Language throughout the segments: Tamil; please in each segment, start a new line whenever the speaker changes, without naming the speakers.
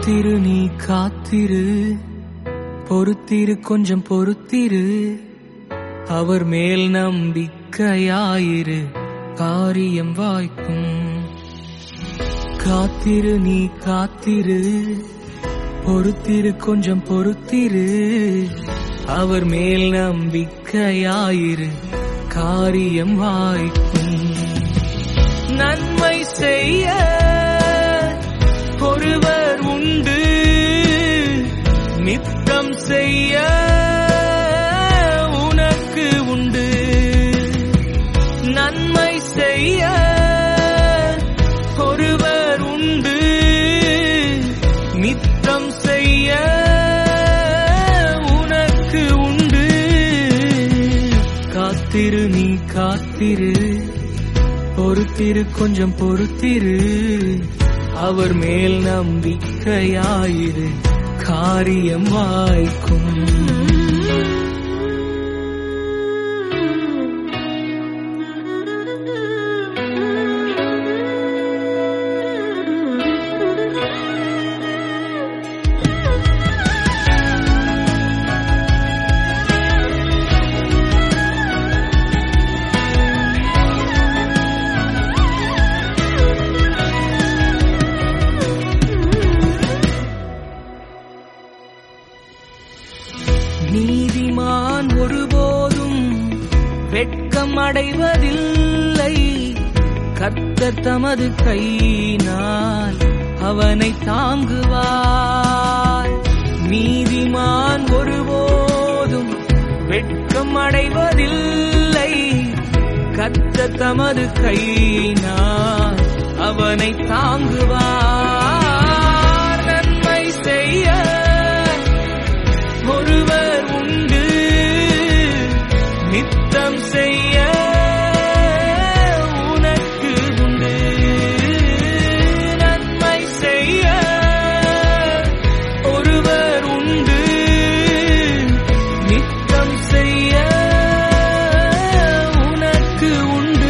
காத்திரு நீ காத்திரு பொறுத்திரு கொஞ்சம் பொறுத்திரு அவர் மேல் நம்பிக்கையாயிரு காரியம் வாய்க்கும் காத்திரு நீ காத்திரு பொறுத்திரு கொஞ்சம் பொறுத்திரு அவர் மேல் நம்பிக்கையாயிரு காரியம் வாய்க்கும் நன்மை செய்ய ஒருவர் உண்டு நித்தம் செய்ய உனக்கு உண்டு நன்மை செய்ய ஒருவர் உண்டு நித்தம் செய்ய உனக்கு உண்டு காத்திரு நீ காத்திரு பொறுத்திரு கொஞ்சம் பொறுத்திரு அவர் மேல் நம்பிக்கையாயிரு காரியம் வாய்க்கும் நீதிமான் ஒருபோதும் வெட்கம் அடைவதில்லை கர்த்தர் தமது கையினால் அவனை தாங்குவார் நீதிமான் ஒருபோதும் வெட்கம் அடைவதில்லை கர்த்தர் தமது கையினால் அவனை தாங்குவார் நன்மை செய்ய ஒருவர் உண்டு நித்தம் செய்ய உனக்கு உண்டு நன்மை செய்ய ஒருவர் உண்டு நித்தம் செய்ய உனக்கு உண்டு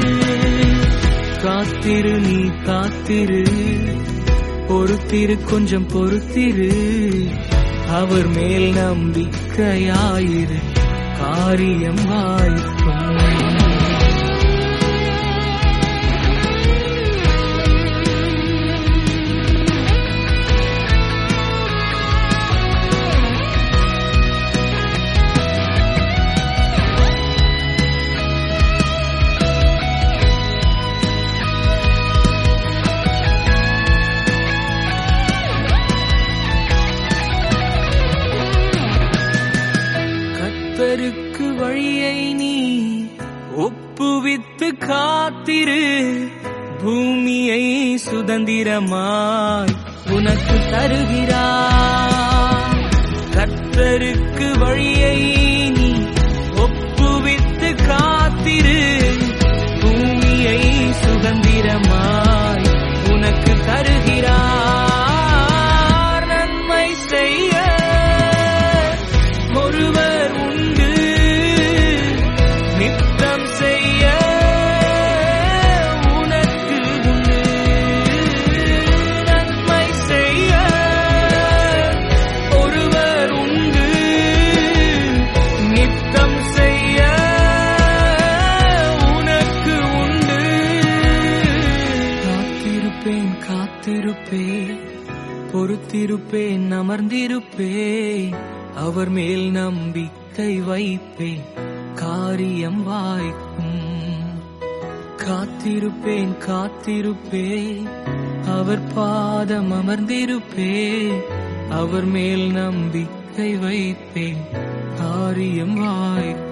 காத்திரு நீ காத்திரு பொறுத்திரு கொஞ்சம் பொறுத்திரு அவர் மேல் நம்பிக்கையாயிரு காரியம் வாய்க்கும் கத்தருக்கு வழியை நீ ஒப்புவித்து காத்திரு பூமியை சுதந்திரமாய் உனக்கு தருகிறார் கத்தருக்கு வழியை நீ ஒப்புவித்து காத்திரு பூமியை சுதந்திரமாய் உனக்கு தருகிறார் நன்மை செய்ய ஒருவர் உண்டு நித்தம் செய்ய உனக்கு உண்டு நன்மை செய்ய ஒருவர் உண்டு நித்தம் செய்ய உனக்கு உண்டு காத்திருப்பேன் காத்திருப்பேன் பொறுத்திருப்பேன் அமர்ந்திருப்பேன் அவர் மேல் நம்பிக்கை வைப்பேன் காரியம் வாய்க்கும் காத்திருப்பேன் காத்திருப்பேன் அவர் பாதம் அமர்ந்திருப்பேன் அவர் மேல் நம்பிக்கை வைப்பேன் காரியம் வாய்க்கும்